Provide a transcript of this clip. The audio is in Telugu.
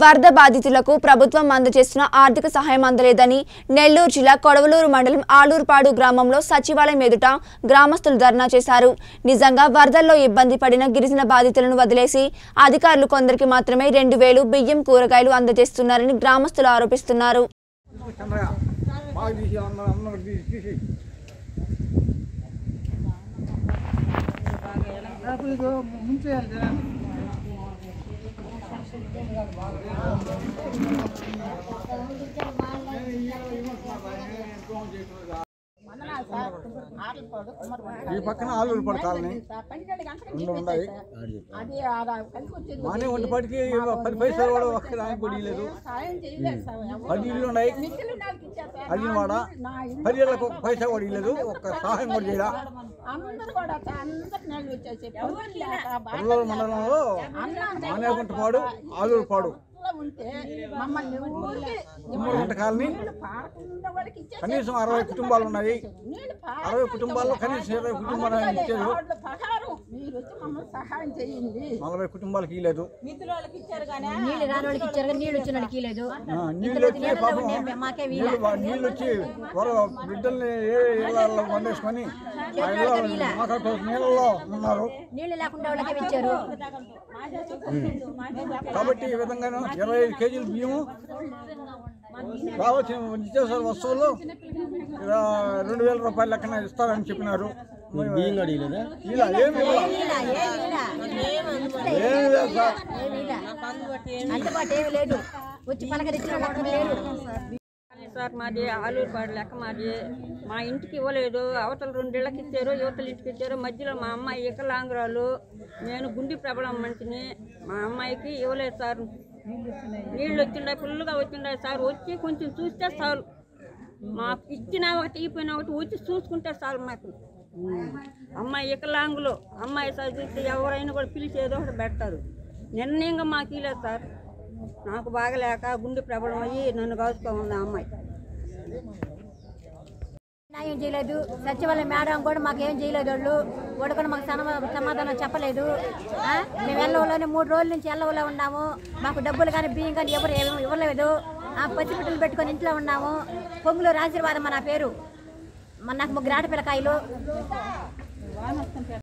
వరద బాధితులకు ప్రభుత్వం అందజేస్తున్న ఆర్థిక సహాయం అందలేదని నెల్లూరు జిల్లా కొడవలూరు మండలం ఆలూరుపాడు గ్రామంలో సచివాలయం ఎదుట గ్రామస్తులు ధర్నా చేశారు నిజంగా వరదల్లో ఇబ్బంది పడిన గిరిజన బాధితులను వదిలేసి అధికారులు కొందరికి మాత్రమే రెండు వేలు బియ్యం కూరగాయలు అందజేస్తున్నారని గ్రామస్తులు ఆరోపిస్తున్నారు చంద్రగా బాగా తీసి అందరూ అందరూ తీసి తీసి ముంచేయాలి జనాన్ని ఈ పక్కన ఆలూరు పడతాలని రెండు ఉన్నాయి అది ఆడ కలిసి వచ్చింది మానే ఒంటిపాటికి పది పైసలు కూడా ఒక్క దానికి కూడా ఇవ్వలేదు సాయం చేయలేదు సార్ ఎవరు. పది ఇల్లు ఉన్నాయి మిగిలిన వాళ్ళకి ఇచ్చారు సార్. అడిగినవాడ నా ఇల్లు పది ఇళ్ళకు ఒక్క పైసా కూడా ఇవ్వలేదు ఒక్క సహాయం కూడా చేయడా అందరూ కూడా సార్ అందరికి నీళ్ళు వచ్చేసి పొద్దున్న లేక బాగా కొల్లూరు మండలంలో మానేగుంటపాడు ఆలూరు పాడు ఉంటే మమ్మల్ని ఊరికి ఉమ్మడిగుంట కాలనీ నీళ్ళు పారకుండా వాళ్ళకి ఇచ్చేసి కనీసం అరవై కుటుంబాలు ఉన్నాయి నీళ్ళు పార అరవై కుటుంబాల్లో కనీసం ఇరవై కుటుంబాలు ఇచ్చారు వాళ్ళ ప్రకారం మీరు వచ్చి మమ్మల్ని సహాయం చేయండి నలభై కుటుంబాలకు ఇవ్వలేదు నీళ్ళు రాని వాళ్ళకి ఇచ్చారు కానీ నీళ్ళు వచ్చిన వాళ్ళకి లేదు ఆ, నీళ్ళు వచ్చి పాపం మాకే నీళ్ళు వా- నీళ్ళు వచ్చి వర బిడ్డల్ని ఏ ఇళ్ళల్లో వండేసుకొని ఆ ఇళ్ళ మాకు నీళ్ళలో ఉన్నారు నీళ్ళు లేకుండా వాళ్ళకే ఇచ్చారు కాబట్టి ఈ విధంగా ఇరవై ఐదు కేజీలు బియ్యము రావాల్సిన నిత్యావసర వస్తువులు ఇలా రెండు వేల రూపాయల లెక్కన ఇస్తారని చెప్పినారు బియ్యం అడిగలేదా ఇలా ఏమి ఏమి లేదు సార్ అందుబాటు ఏమి లేదు వచ్చి పలకరించిన వాళ్ళకి లేదు సార్ మాది ఆలూరుపాడు లెక్క మాది మా ఇంటికి ఇవ్వలేదు అవతల రెండేళ్ళకి ఇచ్చారు యువతల ఇంటికి ఇచ్చారు మధ్యలో మా అమ్మాయి వికలాంగురాలు నేను గుండె ప్రబలం మనిషిని మా అమ్మాయికి ఇవ్వలేదు సార్ నీళ్ళు వచ్చిండే ఫుల్గా వచ్చిండే సార్ వచ్చి కొంచెం చూస్తే చాలు మాకు ఇచ్చినా ఒకటి ఇపోయినా ఒకటి వచ్చి చూసుకుంటే చాలు మాకు అమ్మాయి వికలాంగులు అమ్మాయి చదివితే ఎవరైనా కూడా పిలిచి ఏదో ఒకటి పెడతారు నిర్ణయంగా మాకు ఇలేదు సార్ నాకు బాగలేక గుండె ప్రబలం అయ్యి నన్ను కాచుకో ఉంది ఆ అమ్మాయి న్యాయం చేయలేదు సచివాలయం మేడం కూడా మాకు ఏం చేయలేదు వాళ్ళు వాళ్ళు కూడా మాకు సమ- సమాధానం చెప్పలేదు ఆ? మేము ఎల్లవలోనే మూడు రోజుల నుంచి ఎల్లవలో ఉన్నాము మాకు డబ్బులు కానీ బియ్యం కానీ ఎవరు ఏమీ ఇవ్వలేదు ఆ పసిపిట్టలు పెట్టుకొని ఇంట్లో ఉన్నాము పొంగులు ఆశీర్వాదం నా పేరు మన నాకు ముగ్గురు ఆడపిల్లకాయలు